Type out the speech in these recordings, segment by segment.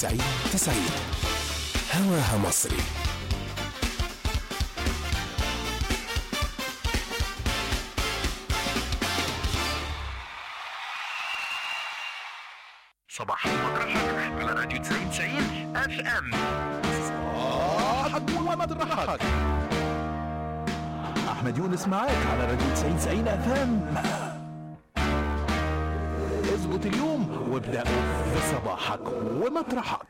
90 90 هواها مصري صباح المطرحة على راديو 90 90 اف ام صباحك ومطرحك احمد يونس معاك على راديو 90 90 اف ام اظبط اليوم وابدا بصباحك ومطرحك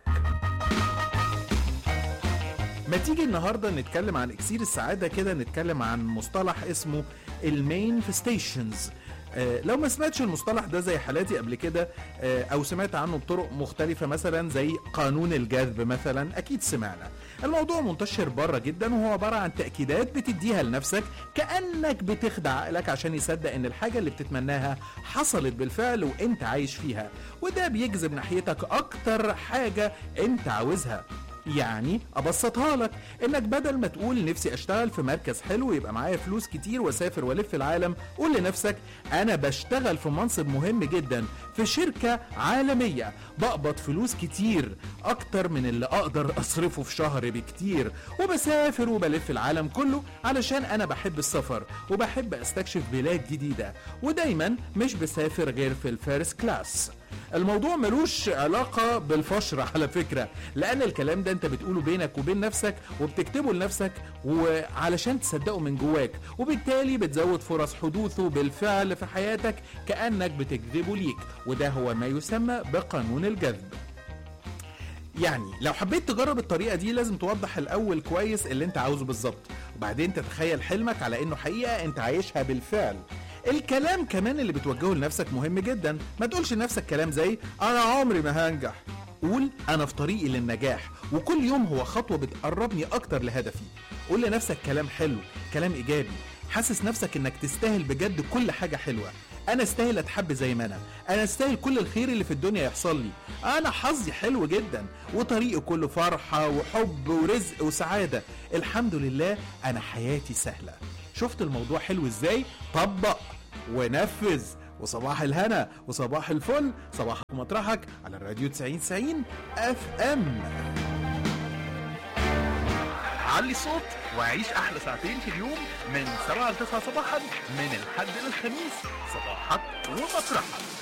ما تيجي النهارده نتكلم عن اكسير السعاده كده نتكلم عن مصطلح اسمه المانيفستيشنز آه لو ما سمعتش المصطلح ده زي حالاتي قبل كده آه او سمعت عنه بطرق مختلفة مثلا زي قانون الجذب مثلا اكيد سمعنا الموضوع منتشر بره جدا وهو عبارة عن تأكيدات بتديها لنفسك كأنك بتخدع عقلك عشان يصدق ان الحاجة اللي بتتمناها حصلت بالفعل وانت عايش فيها وده بيجذب ناحيتك اكتر حاجة انت عاوزها يعني ابسطها لك انك بدل ما تقول نفسي اشتغل في مركز حلو يبقى معايا فلوس كتير واسافر والف العالم قول لنفسك انا بشتغل في منصب مهم جدا في شركة عالمية بقبض فلوس كتير اكتر من اللي اقدر اصرفه في شهر بكتير وبسافر وبلف العالم كله علشان انا بحب السفر وبحب استكشف بلاد جديدة ودايما مش بسافر غير في الفيرست كلاس الموضوع ملوش علاقة بالفشر على فكرة لأن الكلام ده أنت بتقوله بينك وبين نفسك وبتكتبه لنفسك وعلشان تصدقه من جواك وبالتالي بتزود فرص حدوثه بالفعل في حياتك كأنك بتجذبه ليك وده هو ما يسمى بقانون الجذب يعني لو حبيت تجرب الطريقة دي لازم توضح الأول كويس اللي أنت عاوزه بالظبط وبعدين تتخيل حلمك على إنه حقيقة أنت عايشها بالفعل الكلام كمان اللي بتوجهه لنفسك مهم جدا ما تقولش لنفسك كلام زي أنا عمري ما هنجح قول أنا في طريقي للنجاح وكل يوم هو خطوة بتقربني أكتر لهدفي قول لنفسك كلام حلو كلام إيجابي حاسس نفسك انك تستاهل بجد كل حاجة حلوة انا استاهل اتحب زي ما انا انا استاهل كل الخير اللي في الدنيا يحصل لي انا حظي حلو جدا وطريقي كله فرحة وحب ورزق وسعادة الحمد لله انا حياتي سهلة شفت الموضوع حلو ازاي طبق ونفذ وصباح الهنا وصباح الفل صباحك ومطرحك على الراديو 90 90 اف ام علي الصوت وعيش احلى ساعتين في اليوم من 7 ل 9 صباحا من الحد للخميس صباحك ومطرحك